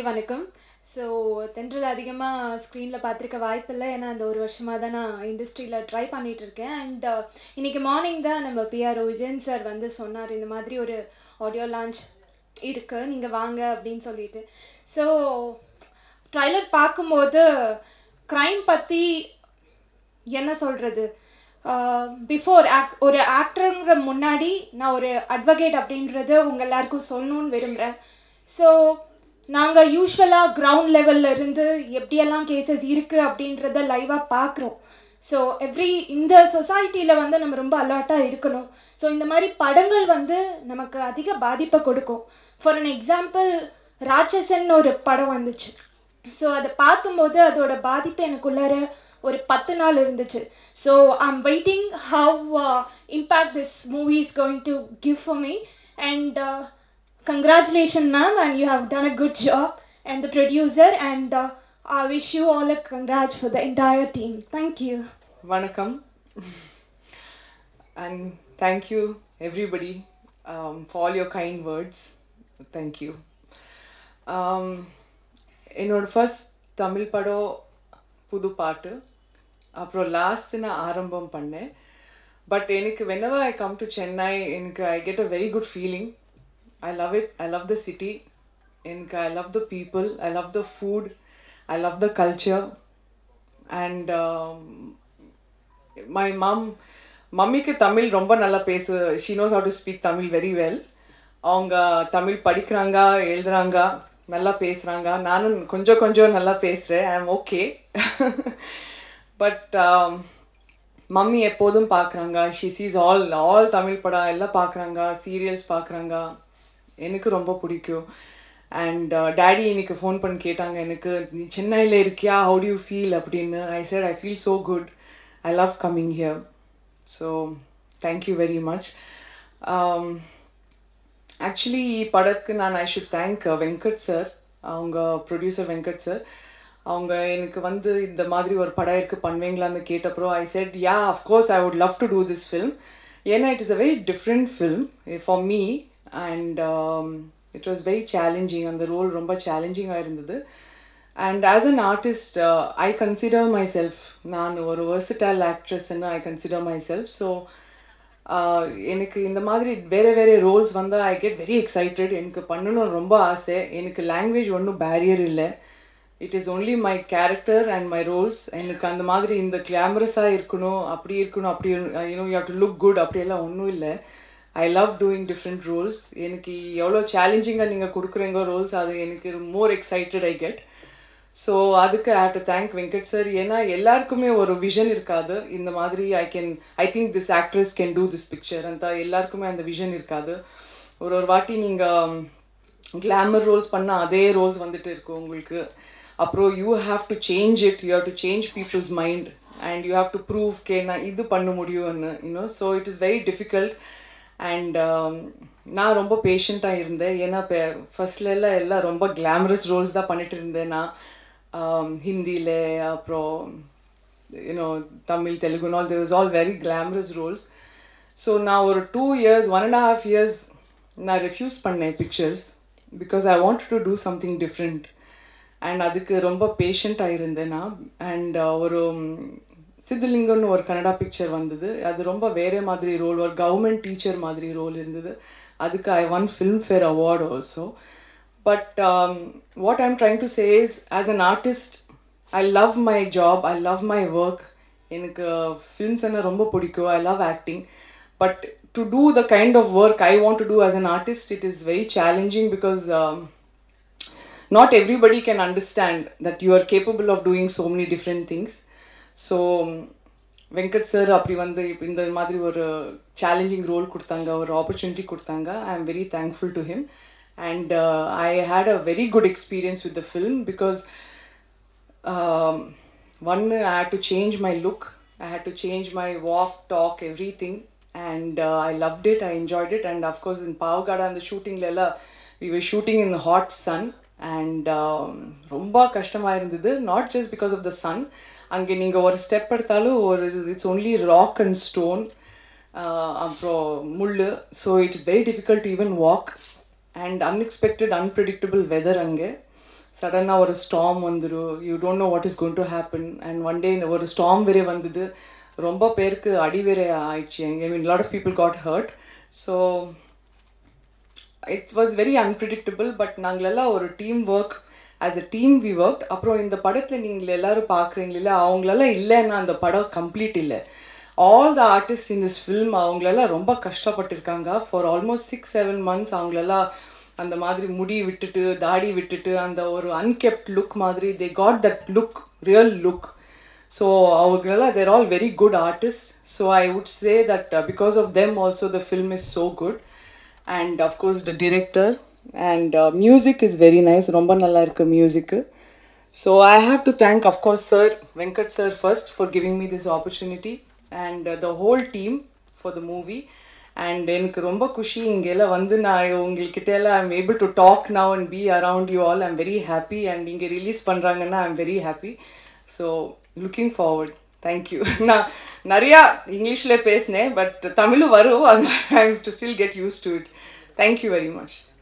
வணக்கம் ஸோ தென்றல் அதிகமாக ஸ்க்ரீனில் பார்த்துருக்க வாய்ப்பில்லை ஏன்னா அந்த ஒரு வருஷமாக தான் நான் இண்டஸ்ட்ரியில் ட்ரை பண்ணிகிட்டு இருக்கேன் அண்ட் இன்னைக்கு மார்னிங் தான் நம்ம பிஆர் விஜயன் சார் வந்து சொன்னார் இந்த மாதிரி ஒரு ஆடியோ லான்ச் இருக்குது நீங்கள் வாங்க அப்படின்னு சொல்லிட்டு ஸோ ட்ரைலர் பார்க்கும்போது க்ரைம் பற்றி என்ன சொல்கிறது பிஃபோர் ஆக்ட் ஒரு ஆக்டருங்கிற முன்னாடி நான் ஒரு அட்வொகேட் அப்படின்றது உங்கள் எல்லாருக்கும் சொல்லணும்னு விரும்புகிறேன் ஸோ நாங்கள் யூஸ்வலாக கிரவுண்ட் லெவல்ல இருந்து எப்படியெல்லாம் கேசஸ் இருக்குது அப்படின்றத லைவாக பார்க்குறோம் ஸோ எவ்ரி இந்த சொசைட்டியில் வந்து நம்ம ரொம்ப அலர்ட்டாக இருக்கணும் ஸோ இந்த மாதிரி படங்கள் வந்து நமக்கு அதிக பாதிப்பை கொடுக்கும் ஃபார் அன் எக்ஸாம்பிள் ராட்சசன் ஒரு படம் வந்துச்சு ஸோ அதை பார்க்கும்போது அதோட பாதிப்பு எனக்குள்ளார ஒரு பத்து நாள் இருந்துச்சு so I'm waiting how impact this movie is going to give for me and congratulations ma'am and you have done a good job and the producer and uh, i wish you all a congrats for the entire team thank you Vanakkam. and thank you, everybody, um, for all your kind words. Thank you. Um, என்னோட first Tamil படம் புது பாட்டு அப்புறம் last நான் ஆரம்பம் பண்ணேன் but எனக்கு whenever I come to Chennai எனக்கு I get a very good feeling I love it I love the city எனக்கு I love the people I love the food I love the culture and my mum மம்மிக்கு தமிழ் ரொம்ப நல்லா பேசு she knows how to speak Tamil very well அவங்க தமிழ் படிக்கிறாங்க எழுதுறாங்க நல்லா பேசுகிறாங்க நானும் கொஞ்சம் கொஞ்சம் நல்லா பேசுகிறேன் ஐ ஆம் ஓகே பட் மம்மி எப்போதும் பார்க்குறாங்க she sees all all Tamil படம் எல்லாம் பார்க்குறாங்க சீரியல்ஸ் பார்க்குறாங்க எனக்கு ரொம்ப பிடிக்கும் அண்ட் டேடி இன்னைக்கு ஃபோன் பண்ணி கேட்டாங்க எனக்கு நீ சென்னையில் இருக்கியா ஹவு டு யூ ஃபீல் அப்படின்னு I said I feel so good I love coming here so thank you very much actually ಈ படத்துக்கு நான் I should thank Venkat sir அவங்க ப்ரொடியூசர் வெங்கட் சார் அவங்க எனக்கு வந்து இந்த மாதிரி ஒரு படம் இருக்குது பண்ணுவீங்களான்னு கேட்டப்பறம் I said yeah of course I would love to do this film ஏன்னா it is a very different film for me and it was very challenging அந்த ரோல் ரொம்ப சேலஞ்சிங்காக இருந்தது and as an artist I consider myself நான் ஒரு versatile ஆக்ட்ரஸ்ன்னு I consider myself so எனக்கு இந்த மாதிரி வேறு வேறு ரோல்ஸ் வந்து ஐ கெட் வெரி எக்ஸைட்டட் எனக்கு பண்ணணும் ரொம்ப ஆசை எனக்கு லாங்குவேஜ் ஒன்றும் பேரியர் இல்லை it is only my character and my roles எனக்கு அந்த மாதிரி இந்த கிளாமரஸாக இருக்கணும் அப்படி இருக்கணும் அப்படி you know you have to look good அப்படியெல்லாம் ஒன்றும் இல்லை I love doing different roles எனக்கு எவ்வளோ சேலஞ்சிங்காக நீங்கள் கொடுக்குறீங்க ரோல்ஸ் அது எனக்கு more excited I get so அதுக்கு I have to thank Venkat sir ஏன்னா எல்லாருக்குமே ஒரு விஷன் இருக்காது இந்த மாதிரி I can I think this actress can do this picture அந்த எல்லாருக்குமே அந்த விஷன் இருக்காது ஒரு ஒரு வாட்டி நீங்கள் கிளாமர் ரோல்ஸ் பண்ணால் அதே ரோல்ஸ் வந்துட்டு இருக்கும் உங்களுக்கு அப்புறம் you have to change it you have to change people's mind and you have to prove கே நான் இது பண்ண முடியும்னு you know so it is very difficult and நான் ரொம்ப பேஷண்ட்டாக இருந்தேன் ஏன்னா இப்போ ஃபஸ்ட்லலாம் எல்லாம் ரொம்ப கிளாமரஸ் ரோல்ஸ் தான் பண்ணிட்டு இருந்தேன் நான் ஹிந்தியில் அப்புறம் யூனோ தமிழ் தெலுங்குன்னு all there was all very glamorous roles so நான் ஒரு two years one and half years நான் ரெஃப்யூஸ் பண்ணேன் pictures because I want to do something different and அதுக்கு ரொம்ப பேஷண்ட்டாக இருந்தேன் நான் அண்ட் ஒரு சித்தலிங்கம்னு ஒரு கன்னடா பிக்சர் வந்தது அது ரொம்ப வேறு மாதிரி ரோல் ஒரு கவர்மெண்ட் டீச்சர் மாதிரி ரோல் இருந்தது அதுக்கு I won Filmfare award also but what I'm trying to say is as an artist I love my job I love my work எனக்கு ஃபில்ம்ஸ் என்ன ரொம்ப பிடிக்கும் I love acting but to do the kind of work I want to do as an artist it is very challenging because not everybody can understand that you are capable of doing so many different things so Venkat sir அப்படி வந்து இப்போ இந்த மாதிரி ஒரு challenging role கொடுத்தாங்க ஒரு opportunity கொடுத்தாங்க I am very thankful to him and I had a very good experience with the film because one I had to change my look I had to change my walk talk everything and I loved it I enjoyed it and of course in Pavagada அந்த ஷூட்டிங்கில் எல்லாம் we were shooting in hot sun and ரொம்ப கஷ்டமாக இருந்தது not just because of the sun அங்கே நீங்கள் ஒரு step எடுத்தாலும் ஒரு it's only rock and stone அப்புறம் முள் so it is very difficult to even walk and unexpected unpredictable weather அங்கே சடனாக ஒரு ஸ்டாம் வந்துடும் you don't know what is going to happen and one day ஒரு ஸ்டாம் வேறே வந்தது ரொம்ப பேருக்கு அடி வேறே ஆயிடுச்சு I mean lot of people got hurt so it was very unpredictable but நாங்களெல்லாம் ஒரு team work as a team we work அப்புறம் இந்த படத்தில் நீங்கள் எல்லாரும் பார்க்குறீங்கள அவங்களெல்லாம் இல்லைன்னா அந்த படம் கம்ப்ளீட் இல்லை all the artist in this film அவங்களெல்லாம் ரொம்ப கஷ்டப்பட்டிருக்காங்க for almost six seven months அவங்களெல்லாம் அந்த மாதிரி முடி விட்டுட்டு தாடி விட்டுட்டு அந்த ஒரு அன்கெப்ட் லுக் மாதிரி they got that look real look so அவங்களெல்லாம் they're all very good artist so I would say that because of them also the film is so good and of course the director and music is very nice ரொம்ப நல்லா இருக்கு மியூசிக்கு so I have to thank of course sir Venkat sir first for giving me this opportunity and the whole team for the movie and எனக்கு ரொம்ப குஷி இங்கெல்லாம் வந்து நான் உங்கள்கிட்ட எல்லாம் I'm able to talk now and be around you all I'm very happy and இங்கே release பண்ணுறாங்கன்னா I'm very happy so looking forward thank you நான் நிறையா இங்கிலீஷில் பேசினேன் பட் தமிழும் வரும் I do still get used to it thank you very much